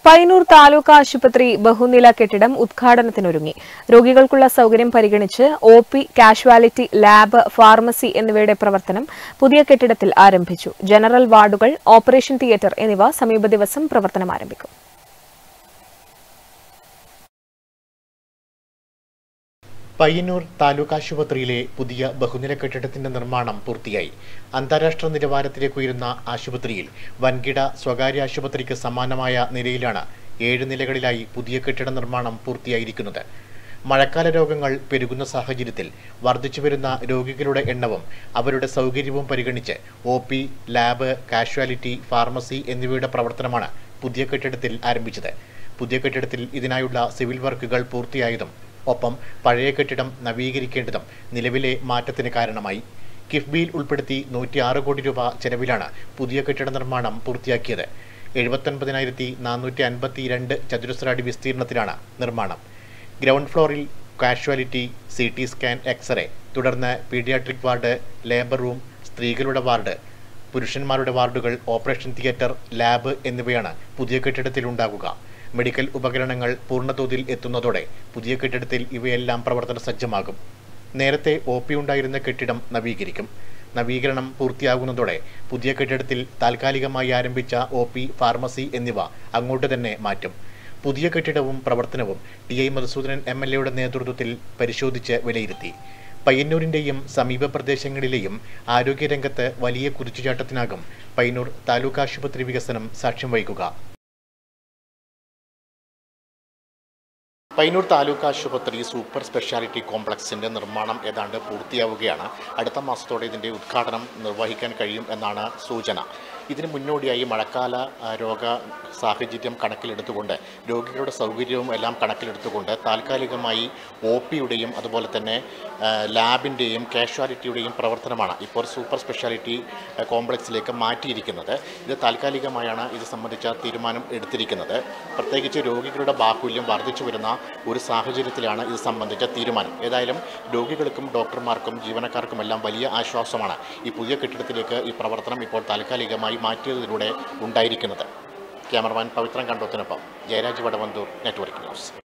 പയ്യന്നൂർ താലൂക്ക് ആശുപത്രി ബഹുനില കെട്ടിടം ഉദ്ഘാടനത്തിനൊരുങ്ങി രോഗികൾക്കുള്ള സൌകര്യം പരിഗണിച്ച് O P casualty lab pharmacy എന്നിവയുടെ പ്രവർത്തനം പുതിയ കെട്ടിടത്തിൽ ആരംഭിച്ചു ജനറൽ വാർഡുകൾ ഓപ്പറേഷൻ തിയേറ്റർ എന്നിവ സമീപ ദിവസം പ്രവർത്തനം ആരംഭിക്കും പയ്യന്നൂർ താലൂക്ക് ആശുപത്രിയിലെ പുതിയ ബഹുനില കെട്ടിടത്തിന്റെ നിർമ്മാണം പൂർത്തിയായി അന്താരാഷ്ട്ര നിലവാരത്തിലേക്ക് ഉയരുന്ന ആശുപത്രിയിൽ വൻകിട സ്വകാര്യ ആശുപത്രിക്ക് സമാനമായ നിലയിലാണ് ഏഴ് നിലകളിലായി പുതിയ കെട്ടിട നിർമ്മാണം പൂർത്തിയായിരിക്കുന്നത് മഴക്കാല രോഗങ്ങൾ പെരുകുന്ന സാഹചര്യത്തിൽ വർദ്ധിച്ചു വരുന്ന രോഗികളുടെ എണ്ണവും അവരുടെ സൗകര്യവും പരിഗണിച്ച് O P lab casualty pharmacy എന്നിവയുടെ പ്രവർത്തനമാണ് പുതിയ കെട്ടിടത്തിൽ ആരംഭിച്ചത് പുതിയ കെട്ടിടത്തിൽ ഇതിനായുള്ള സിവിൽ വർക്കുകൾ പൂർത്തിയായതും ഒപ്പം പഴയ കെട്ടിടം നവീകരിക്കേണ്ടതും നിലവിലെ മാറ്റത്തിന് കാരണമായി കിഫ്ബിയിൽ ഉൾപ്പെടുത്തി നൂറ്റിയാറ് കോടി രൂപ ചെലവിലാണ് പുതിയ കെട്ടിട നിർമ്മാണം പൂർത്തിയാക്കിയത് എഴുപത്തൊൻപതിനായിരത്തി നാനൂറ്റി അൻപത്തി രണ്ട് ചതുരശ്ര അടി വിസ്തീർണത്തിലാണ് നിർമ്മാണം ഗ്രൗണ്ട് ഫ്ലോറിൽ casualty C T scan x-ray തുടർന്ന് പീഡിയാട്രിക് വാർഡ് ലേബർ റൂം സ്ത്രീകളുടെ വാർഡ് പുരുഷന്മാരുടെ വാർഡുകൾ ഓപ്പറേഷൻ തിയേറ്റർ ലാബ് എന്നിവയാണ് പുതിയ കെട്ടിടത്തിൽ ഉണ്ടാകുക മെഡിക്കൽ ഉപകരണങ്ങൾ പൂർണ്ണതോതിൽ എത്തുന്നതോടെ പുതിയ കെട്ടിടത്തിൽ ഇവയെല്ലാം പ്രവർത്തന സജ്ജമാകും നേരത്തെ ഒ പി ഉണ്ടായിരുന്ന കെട്ടിടം നവീകരിക്കും നവീകരണം പൂർത്തിയാകുന്നതോടെ പുതിയ കെട്ടിടത്തിൽ താൽക്കാലികമായി ആരംഭിച്ച ഒ പി ഫാർമസി എന്നിവ അങ്ങോട്ട് തന്നെ മാറ്റും പുതിയ കെട്ടിടവും പ്രവർത്തനവും T I Madhusoodanan M L എയുടെ നേതൃത്വത്തിൽ പരിശോധിച്ച് വിലയിരുത്തി പയ്യന്നൂരിൻ്റെയും സമീപ പ്രദേശങ്ങളിലെയും ആരോഗ്യരംഗത്ത് വലിയ കുതിച്ചുചാട്ടത്തിനാകും പയ്യന്നൂർ താലൂക്ക് ആശുപത്രി വികസനം സാക്ഷ്യം വഹിക്കുക പയ്യന്നൂർ താലൂക്ക് ആശുപത്രി സൂപ്പർ സ്പെഷ്യാലിറ്റി കോംപ്ലക്സിന്റെ നിർമ്മാണം ഏതാണ്ട് പൂർത്തിയാവുകയാണ് അടുത്ത മാസത്തോടെ ഇതിന്റെ ഉദ്ഘാടനം നിർവഹിക്കാൻ കഴിയും എന്നാണ് സൂചന ഇതിന് മുന്നോടിയായി മഴക്കാല ആ, രോഗ സാഹചര്യം കണക്കിലെടുത്തുകൊണ്ട് രോഗികളുടെ സൗകര്യവും എല്ലാം കണക്കിലെടുത്തുകൊണ്ട് താൽക്കാലികമായി ഒ പിയുടെയും അതുപോലെ തന്നെ ആ, ലാബിൻ്റെയും കാഷ്വാലിറ്റിയുടെയും പ്രവർത്തനമാണ് ഇപ്പോൾ സൂപ്പർ സ്പെഷ്യാലിറ്റി ആ, കോംപ്ലക്സിലേക്ക് മാറ്റിയിരിക്കുന്നത് ഇത് താൽക്കാലികമായാണ് ഇത് സംബന്ധിച്ച തീരുമാനം എടുത്തിരിക്കുന്നത് പ്രത്യേകിച്ച് രോഗികളുടെ ബാഹുല്യം വർദ്ധിച്ചു വരുന്ന ഒരു സാഹചര്യത്തിലാണ് ഇത് സംബന്ധിച്ച തീരുമാനം ഏതായാലും രോഗികൾക്കും ഡോക്ടർമാർക്കും ജീവനക്കാർക്കുമെല്ലാം വലിയ ആശ്വാസമാണ് ഈ പുതിയ കെട്ടിടത്തിലേക്ക് ഈ പ്രവർത്തനം ഇപ്പോൾ താൽക്കാലികമായി മാറ്റിയതിലൂടെ ഉണ്ടായിരിക്കുന്നത് ക്യാമറമാൻ പവിത്രൻ കണ്ടോത്തിനൊപ്പം ജയരാജ് വടവന്തൂർ നെറ്റ്വർക്ക് ന്യൂസ്